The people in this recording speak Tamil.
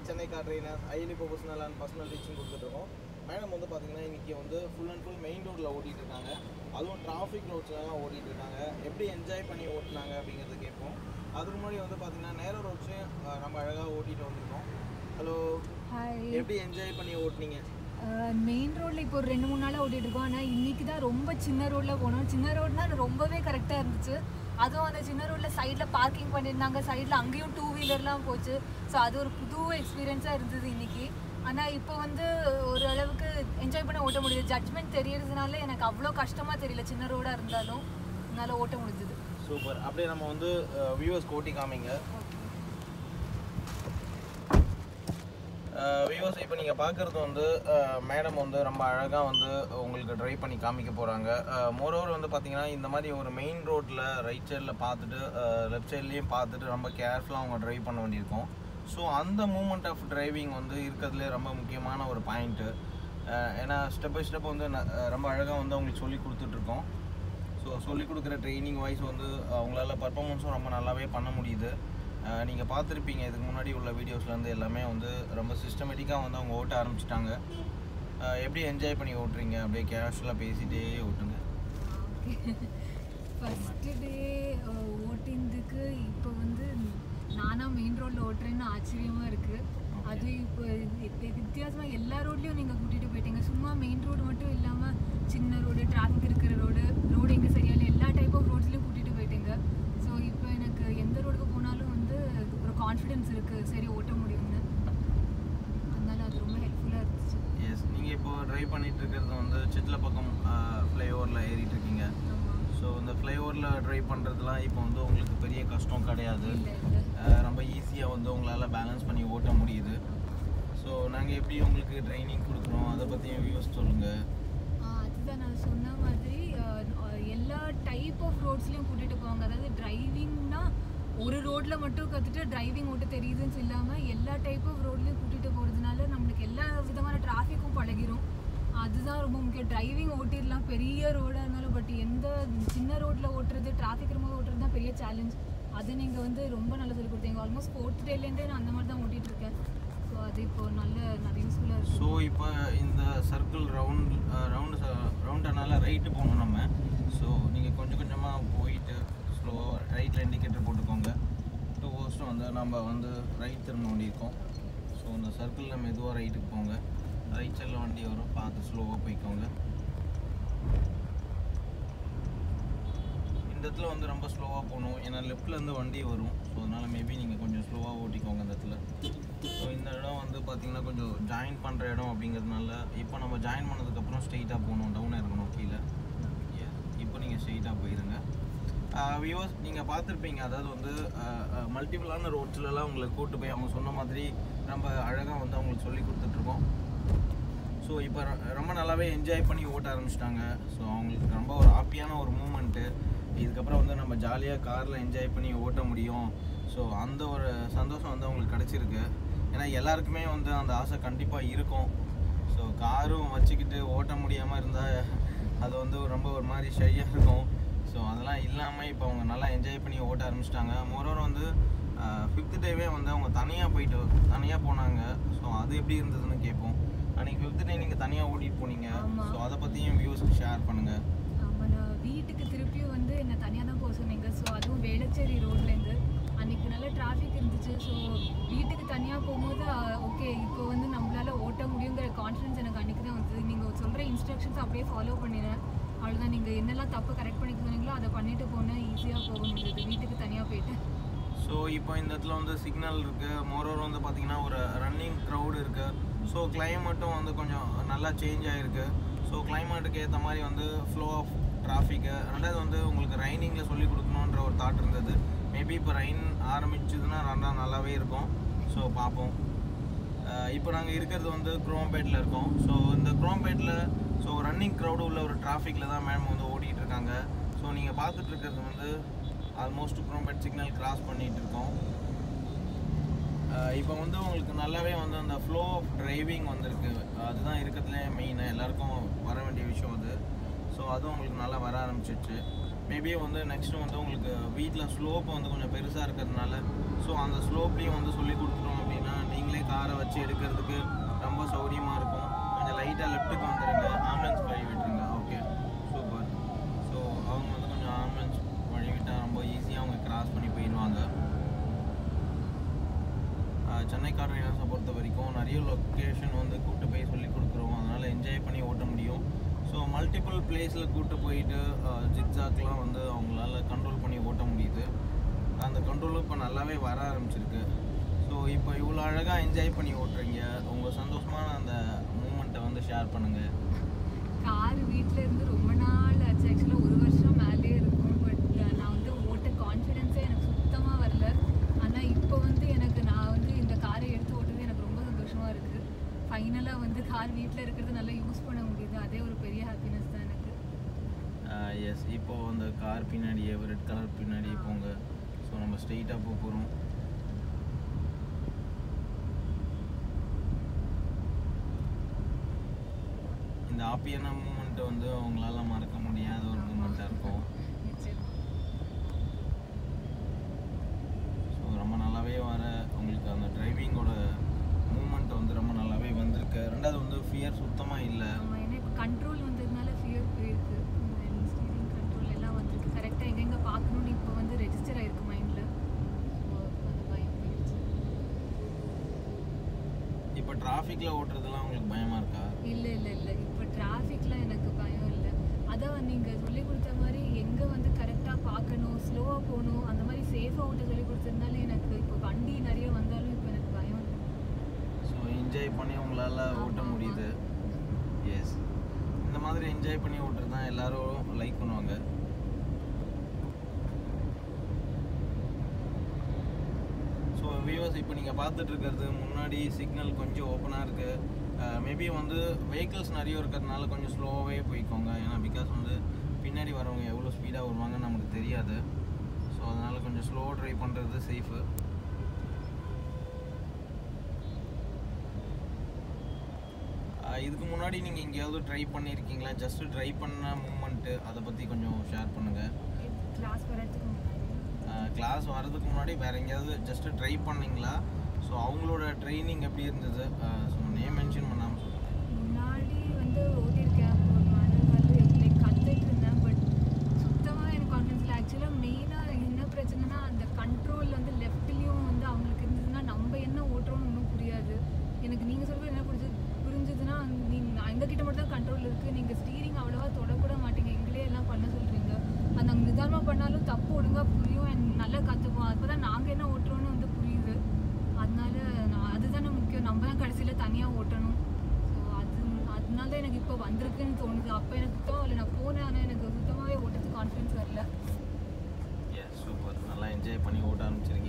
Chennai car trainer highly professional and personal teaching கொடுத்துட்ருக்கோம் மேடம் வந்து பார்த்தீங்கன்னா இன்றைக்கி வந்து ஃபுல் அண்ட் ஃபுல் மெயின் ரோட்டில் ஓட்டிகிட்டு இருக்காங்க அதுவும் டிராஃபிக் ரோட்ஸ்லாம் ஓட்டிகிட்டு இருக்காங்க எப்படி என்ஜாய் பண்ணி ஓட்டினாங்க அப்படிங்கிறத கேட்போம் அதுக்கு முன்னாடி வந்து பார்த்தீங்கன்னா நேர ரோட்ஸையும் நம்ம அழகாக ஓட்டிகிட்டு வந்திருக்கோம் ஹலோ ஹாய் எப்படி என்ஜாய் பண்ணி ஓட்டுனீங்க மெயின் ரோட்ல இப்போ ஒரு ரெண்டு மூணு நாளாக ஓட்டிட்டு இருக்கோம் ஆனால் இன்னைக்கு தான் ரொம்ப சின்ன ரோட்ல போனோம் சின்ன ரோட்னா ரொம்பவே கரெக்டாக இருந்துச்சு அதுவும் அந்த சின்ன ரோட்ல சைடில் பார்க்கிங் பண்ணியிருந்தாங்க சைடில் அங்கேயும் டூ வீலர்லாம் போச்சு ஸோ அது ஒரு புது எக்ஸ்பீரியன்ஸாக இருந்தது இன்னைக்கு ஆனால் இப்போ வந்து ஓரளவுக்கு என்ஜாய் பண்ண ஓட்ட முடியுது ஜட்மெண்ட் தெரியறதுனால எனக்கு அவ்வளோ கஷ்டமாக தெரியல சின்ன ரோடாக இருந்தாலும் என்னால் ஓட்ட முடிஞ்சது சூப்பர் அப்படியே நம்ம வந்து வியூவர்ஸ் ஓட்டி காமிங்க வியூவர்ஸ் இப்போ நீங்கள் பார்க்குறது வந்து மேடம் வந்து ரொம்ப அழகாக வந்து உங்களுக்கு ட்ரைவ் பண்ணி காமிக்க போகிறாங்க மோரோவர் வந்து பார்த்தீங்கன்னா இந்த மாதிரி ஒரு மெயின் ரோட்டில் ரைட் சைடில் பார்த்துட்டு லெஃப்ட் சைட்லேயும் பார்த்துட்டு ரொம்ப கேர்ஃபுல்லாக அவங்க ட்ரைவ் பண்ண வேண்டியிருக்கும் ஸோ அந்த மூமெண்ட் ஆஃப் டிரைவிங் வந்து இருக்கிறதுலே ரொம்ப முக்கியமான ஒரு பாயிண்ட்டு ஏன்னா ஸ்டெப் பை ஸ்டெப் வந்து ந- அஹ் ரொம்ப அழகாக வந்து அவங்களுக்கு சொல்லி கொடுத்துட்ருக்கோம் ஸோ சொல்லிக் கொடுக்குற ட்ரைனிங் வைஸ் வந்து அவங்களால பர்ஃபார்மன்ஸும் ரொம்ப நல்லாவே பண்ண முடியுது நீங்கள் பார்த்துருப்பீங்க இதுக்கு முன்னாடி உள்ள வீடியோஸ்லேருந்து எல்லாமே வந்து ரொம்ப சிஸ்டமேட்டிக்காக வந்து அவங்க ஓட்ட ஆரம்பிச்சிட்டாங்க எப்படி என்ஜாய் பண்ணி ஓட்டுறீங்க அப்படியே கேஷுவலாக பேசிகிட்டே ஓட்டுங்க ஃபஸ்ட்டு டே ஓட்டினதுக்கு இப்போ வந்து நானாக மெயின் ரோட்டில் ஓட்டுறேன்னு ஆச்சரியமாக இருக்குது அது இப்போ இப்போ வித்தியாசமாக எல்லா ரோட்லேயும் நீங்கள் கூட்டிகிட்டு போயிட்டீங்க சும்மா மெயின் ரோடு மட்டும் இல்லாமல் சின்ன ரோடு டிராஃபிக் இருக்கிற ரோடு ரோடு எங்கே சரியான எல்லா டைப் ஆஃப் ரோட்ஸ்லையும் கூட்டிகிட்டு போயிட்டீங்க ஸோ இப்போ எனக்கு எந்த ரோடுக்கு போனாலும் வந்து ஒரு கான்ஃபிடென்ஸ் இருக்குது சரி ஓட்ட முடியும்னு அதனால அது ரொம்ப ஹெல்ப்ஃபுல்லாக இருந்துச்சு எஸ் நீங்கள் இப்போ ட்ரைவ் பண்ணிட்டு இருக்கிறது வந்து சிட்லப்பக்கம் ஃப்ளைஓவரில் ஏறிட்டு இருக்கீங்க ஆமாம் ஸோ இந்த ஃப்ளைஓவரில் ட்ரைவ் பண்ணுறதுலாம் இப்போ வந்து உங்களுக்கு பெரிய கஷ்டம் கிடையாது இல்லை இல்லை அஹ் ரொம்ப ஈஸியாக வந்து உங்களால் பேலன்ஸ் பண்ணி ஓட்ட முடியுது ஸோ நாங்கள் எப்படி உங்களுக்கு ட்ரைனிங் கொடுக்குறோம் அதை பற்றியும் வியூஸ் சொல்லுங்கள் ஆ, அதுதான் நான் சொன்ன மாதிரி ஆ, ஆ, எல்லா டைப் ஆஃப் ரோட்ஸ்லையும் கூட்டிகிட்டு போவாங்க அதாவது டிரைவிங்னா ஒரு ரோட்டில் மட்டும் கற்றுட்டு டிரைவிங் ஓட்ட தெரியுதுன்னு இல்லாமல் எல்லா டைப் ஆஃப் ரோட்லையும் கூட்டிகிட்டு போகிறதுனால நம்மளுக்கு எல்லா விதமான டிராஃபிக்கும் பழகிரும் அதுதான் ரொம்ப முக்கியம் டிரைவிங் ஓட்டிடலாம் பெரிய ரோடாக இருந்தாலும் பட் எந்த சின்ன ரோட்டில் ஓட்டுறது டிராஃபிக் ரொம்ப ஓட்டுறது தான் பெரிய சேலஞ்ச் அதை நீங்கள் வந்து ரொம்ப நல்லா சொல்லி கொடுத்தீங்க ஆல்மோஸ்ட் ஃபோர்த் டேலேருந்தே நான் அந்த மாதிரி தான் ஓட்டிகிட்டு இருக்கேன் ஸோ அது இப்போ நல்ல நிறைய யூஸ்ஃபுல்லாக இருக்குது ஸோ இப்போ இந்த சர்க்கிள் ரவுண்ட் ரவுண்டு ரவுண்டனால ரைட்டு போகணும் நம்ம ஸோ நீங்கள் கொஞ்சம் கொஞ்சமாக போயிட்டு ஸ்லோவாக ரைட்டில் இண்டிகேட்டர் போட்டுக்கோங்க டூ ஹவர்ஸும் வந்து நம்ம வந்து ரைட் திரும்ப வேண்டியிருக்கோம் ஸோ இந்த சர்க்கிளில் மெதுவாக ரைட்டுக்கு போங்க ரைட் சைடில் வண்டி வரும் பார்த்து ஸ்லோவாக போய்க்கோங்க இந்த இடத்துல வந்து ரொம்ப ஸ்லோவாக போகணும் ஏன்னா லெஃப்ட்லேருந்து வண்டி வரும் ஸோ அதனால் மேபி நீங்கள் கொஞ்சம் ஸ்லோவாக ஓட்டிக்கோங்க இந்த இடத்துல ஸோ இந்த இடம் வந்து பார்த்தீங்கன்னா கொஞ்சம் ஜாயின் பண்ணுற இடம் அப்படிங்கிறதுனால இப்போ நம்ம ஜாயின் பண்ணதுக்கப்புறம் ஸ்ட்ரெயிட்டாக போகணும் டவுன் இறங்கணும் கீழே Yes. இப்போ நீங்கள் ஸ்ட்ரெயிட்டாக போயிருங்க வியூவர்ஸ் நீங்கள் பார்த்துருப்பீங்க அதாவது வந்து மல்டிபிளான ரோட்ஸ்லலாம் உங்களை கூட்டு போய் அவங்க சொன்ன மாதிரி ரொம்ப அழகாக வந்து அவங்களுக்கு சொல்லி கொடுத்துட்ருக்கோம் ஸோ இப்போ ரொம்ப நல்லாவே என்ஜாய் பண்ணி ஓட்ட ஆரம்பிச்சிட்டாங்க ஸோ அவங்களுக்கு ரொம்ப ஒரு ஹாப்பியான ஒரு மூமெண்ட்டு இதுக்கப்புறம் வந்து நம்ம ஜாலியாக காரில் என்ஜாய் பண்ணி ஓட்ட முடியும் ஸோ அந்த ஒரு சந்தோஷம் வந்து அவங்களுக்கு கிடச்சிருக்கு ஏன்னா எல்லாருக்குமே வந்து அந்த ஆசை கண்டிப்பாக இருக்கும் ஸோ காரும் வச்சுக்கிட்டு ஓட்ட முடியாமல் இருந்தால் அது வந்து ரொம்ப ஒரு மாதிரி ஷையாக இருக்கும் ஸோ அதெல்லாம் இல்லாமல் இப்போ அவங்க நல்லா என்ஜாய் பண்ணி ஓட்ட ஆரம்பிச்சிட்டாங்க மோரோவர் வந்து ஃபிஃப்த் டேவே வந்து அவங்க தனியாக போயிட்டு தனியாக போனாங்க ஸோ அது எப்படி இருந்ததுன்னு கேட்போம் அன்றைக்கி ஃபிஃப்த் டே நீங்கள் தனியாக ஓட்டிட்டு போனீங்க ஆமா. ஸோ அதை பற்றியும் வியூஸ்க்கு ஷேர் பண்ணுங்கள் ஆமாம் நான் வீட்டுக்கு திருப்பியும் வந்து என்னை தனியாக தான் போக சொன்னீங்க ஸோ அதுவும் வேளச்சேரி ரோட்லேருந்து அன்னைக்கு நல்ல டிராஃபிக் இருந்துச்சு ஸோ வீட்டுக்கு தனியாக போகும்போது ஓகே இப்போ வந்து நம்மளால ஓட்ட முடியுங்கிற கான்ஃபிடன்ஸ் எனக்கு அன்னைக்கு தான் வந்தது நீங்கள் சொல்கிற இன்ஸ்ட்ரக்ஷன்ஸ் அப்படியே ஃபாலோ பண்ணினேன் அவ்வளோதான் நீங்கள் என்னெல்லாம் தப்பு கரெக்ட் பண்ணிக்க சொன்னீங்களோ அதை பண்ணிட்டு போனேன் ஈஸியாக போக முடிஞ்சது வீட்டுக்கு தனியாக போயிட்டு ஸோ இப்போ இந்த இடத்துல வந்து சிக்னல் இருக்குது மோரோவர் வந்து பார்த்தீங்கன்னா ஒரு ரன்னிங் க்ரௌடு இருக்குது ஸோ கிளைமேட்டும் வந்து கொஞ்சம் நல்லா சேஞ்ச் ஆகிருக்கு ஸோ கிளைமேட்டுக்கு ஏற்ற மாதிரி வந்து ஃப்ளோ ஆஃப் டிராஃபிக்கு ரெண்டாவது வந்து உங்களுக்கு ரைனிங்கில் சொல்லி கொடுக்கணுன்ற ஒரு தாட் இருந்தது மேபி இப்போ ரைன் ஆரம்பிச்சதுன்னா நல்லா நல்லாவே இருக்கும் ஸோ பார்ப்போம் அஹ் இப்போ நாங்கள் இருக்கிறது வந்து குரோம்பேட்டில் இருக்கோம் ஸோ இந்த குரோம்பேட்டில் ஸோ ரன்னிங் க்ரௌடு உள்ள ஒரு டிராஃபிக்கில் தான் மேம் வந்து ஓடிட்டு இருக்காங்க ஸோ நீங்கள் பார்த்துட்டு இருக்கிறது வந்து ஆல்மோஸ்ட் குரோம்பேட் சிக்னல் கிராஸ் பண்ணிட்டு இருக்கோம் அஹ் இப்போ வந்து உங்களுக்கு நல்லாவே வந்து அந்த ஃப்ளோ ஆஃப் டிரைவிங் வந்திருக்கு அதுதான் இருக்கிறதுலே மெயின் எல்லாருக்கும் வர வேண்டிய விஷயம் அது ஸோ அதுவும் உங்களுக்கு நல்லா வர ஆரம்பிச்சிருச்சு மேபி வந்து நெக்ஸ்ட்டு வந்து உங்களுக்கு வீட்டில் ஸ்லோப் வந்து கொஞ்சம் பெருசாக இருக்கிறதுனால ஸோ அந்த ஸ்லோப்லேயும் வந்து சொல்லி கொடுத்துட்டோம் அப்படின்னா நீங்களே காரை வச்சு வச்சு எடுக்கிறதுக்கு ரொம்ப சௌரியமாக இருக்கும் கொஞ்சம் லைட்டாக லெஃப்ட்டுக்கு வந்துடுங்க ஆம்புலன்ஸ் வழி விட்டுருங்க ஓகே சூப்பர் ஸோ அவங்க வந்து கொஞ்சம் ஆம்புலன்ஸ் வழி விட்டால் ரொம்ப ஈஸியாக அவங்க கிராஸ் பண்ணி போயிடுவாங்க ஆஹ் சென்னை கார் ரைடர்ஸை பொறுத்த வரைக்கும் நிறைய லொக்கேஷன் வந்து கூப்பிட்டு போய் சொல்லி கொடுக்குறோம் அதனால் என்ஜாய் பண்ணி ஓட்ட முடியும் ஸோ மல்டிபிள் பிளேஸில் கூப்பிட்டு போயிட்டு ஜிக்ஸாக்லாம் வந்து அவங்களால கண்ட்ரோல் பண்ணி ஓட்ட முடியுது அந்த கண்ட்ரோலும் இப்போ நல்லாவே வர ஆரம்பிச்சிருக்கு ஸோ இப்போ இவ்வளோ அழகாக என்ஜாய் பண்ணி ஓட்டுறீங்க உங்கள் சந்தோஷமான அந்த மூமெண்ட்டை வந்து ஷேர் பண்ணுங்கள் கார் வீட்டில் இருந்து ரொம்ப நாள் ஆச்சு ஆக்சுவலாக ஒரு வருஷம் மேலே இருக்கும் பட் நான் வந்து ஓட்ட கான்ஃபிடென்ஸே எனக்கு சுத்தமாக வரல ஆனால் இப்போ வந்து எனக்கு நான் வந்து இந்த காரை எடுத்து ஓட்டுறது எனக்கு ரொம்ப சந்தோஷமாக இருக்குது ஃபைனலாக வந்து கார் வீட்டில் இருக்கிறது நல்லா யூஸ் பண்ண முடியுது அதே ஒரு பெரிய ஹாப்பினஸ் தான் எனக்கு எஸ் இப்போ அந்த கார் பின்னாடியே ரெட் கலர் பின்னாடி போங்க ஸோ நம்ம ஸ்ட்ரெயிட்டாக போக போகிறோம் இந்த ஹாப்பியான மூமெண்ட்டை வந்து அவங்களால மறக்க முடியாத ஒரு மூமெண்ட்டாக இருக்கும் நிச்சயமா ஸோ ரொம்ப நல்லாவே வர உங்களுக்கு அந்த டிரைவிங்கோட மூமெண்ட் வந்து ரொம்ப நல்லாவே வந்திருக்கு ரெண்டாவது வந்து ஃபியர் சுத்தமாக இல்லை ஆமா, ஏன்னா இப்போ கண்ட்ரோல் வந்ததுனால ஃபியர் போயிருக்கு ஸ்டீரிங் கண்ட்ரோல் எல்லாம் வந்திருக்கு கரெக்டாக எங்கெங்கே பார்க்கணும்னு இப்போ வந்து ரெஜிஸ்டர் ஆயிருக்கு மைண்டில் ஸோ அந்த பயம் போயிடுச்சு இப்போ டிராஃபிக்கில் ஓட்டுறதுலாம் உங்களுக்கு பயமாக இருக்கா இல்லை இல்லை இல்லை இப்போ டிராஃபிக்ல எனக்கு பயம் இல்லை அதான் நீங்கள் சொல்லி கொடுத்த மாதிரி எங்கே வந்து கரெக்டாக பார்க்கணும் ஸ்லோவாக போகணும் அந்த மாதிரி சேஃபாக ஓட்ட சொல்லி கொடுத்ததுனால எனக்கு இப்போ வண்டி நிறைய வந்தாலும் இப்போ எனக்கு பயம் இல்லை ஸோ என்ஜாய் பண்ணி உங்களால் ஓட்ட ஆமா, முடியுது எஸ் இந்த மாதிரி என்ஜாய் பண்ணி ஓட்டுறது தான் எல்லாரும் லைக் பண்ணுவாங்க ஸோ வியூவர்ஸ் இப்போ நீங்கள் பார்த்துட்டு இருக்கிறது முன்னாடி சிக்னல் கொஞ்சம் ஓப்பனாக இருக்குது மேபி வந்து வெஹிக்கிள்ஸ் நிறைய இருக்கிறதுனால கொஞ்சம் ஸ்லோவாகவே போய்க்கோங்க ஏன்னா பிகாஸ் வந்து பின்னாடி வரவங்க எவ்வளோ ஸ்பீடாக வருவாங்கன்னு நமக்கு தெரியாது ஸோ அதனால் கொஞ்சம் ஸ்லோவாக ட்ரைவ் பண்ணுறது சேஃபு இதுக்கு முன்னாடி நீங்கள் எங்கேயாவது ட்ரை பண்ணியிருக்கீங்களா ஜஸ்ட் ட்ரை பண்ண மூமெண்ட்டு அதை பற்றி கொஞ்சம் ஷேர் பண்ணுங்கள் கிளாஸ் வரதுக்கு முன்னாடி கிளாஸ் வர்றதுக்கு முன்னாடி வேற எங்கேயாவது ஜஸ்ட் ட்ரை பண்ணீங்களா ஸோ அவங்களோட ட்ரைனிங் எப்படி இருந்தது ஸோ நேம் மென்ஷன் பண்ணாமல் சொல்லுங்கள் முன்னாடி வந்து ஓட்டியிருக்கேன் ஒரு மாடல் வந்து லைக் கற்றுட்டு இருந்தேன் பட் சுத்தமாக எனக்கு கான்ஃபிடன்ஸ் இல்லை ஆக்சுவலாக மெயினாக என்ன பிரச்சனைனா அந்த கண்ட்ரோல் வந்து லெஃப்ட்லேயும் வந்து அவங்களுக்கு இருந்ததுன்னா நம்ம என்ன ஓட்டுறோம்னு ஒன்றும் புரியாது எனக்கு நீங்கள் சொல்கிறது என்ன புரிஞ்சது புரிஞ்சதுன்னா நீங்கள் எங்ககிட்ட மட்டும் தான் கண்ட்ரோல் இருக்குது நீங்கள் ஸ்டீரிங் அவ்வளோவா தொடக்கூட மாட்டீங்க எங்களே எல்லாம் பண்ண சொல்கிறீங்க அந்த நிதானமாக பண்ணாலும் தப்பு ஒழுங்காக புரியும் and நல்லா கற்றுப்போம் அப்போ தான் நாங்கள் என்ன ஓட்டுறோன்னு வந்து புரியுது அதனால நான் அதுதானே முக்கியம் நம்ம தான் கடைசியில் தனியாக ஓட்டணும் ஸோ அது அதனால தான் எனக்கு இப்போ வந்திருக்குன்னு தோணுது அப்போ எனக்கு சுத்தமாக இல்லை நான் போனேன் ஆனால் எனக்கு சுத்தமாகவே ஓட்டுறதுக்கு கான்ஃபிடன்ஸ் வரல எஸ் சூப்பர் நல்லா என்ஜாய் பண்ணி ஓட்ட ஆரம்பிச்சிருக்கீங்க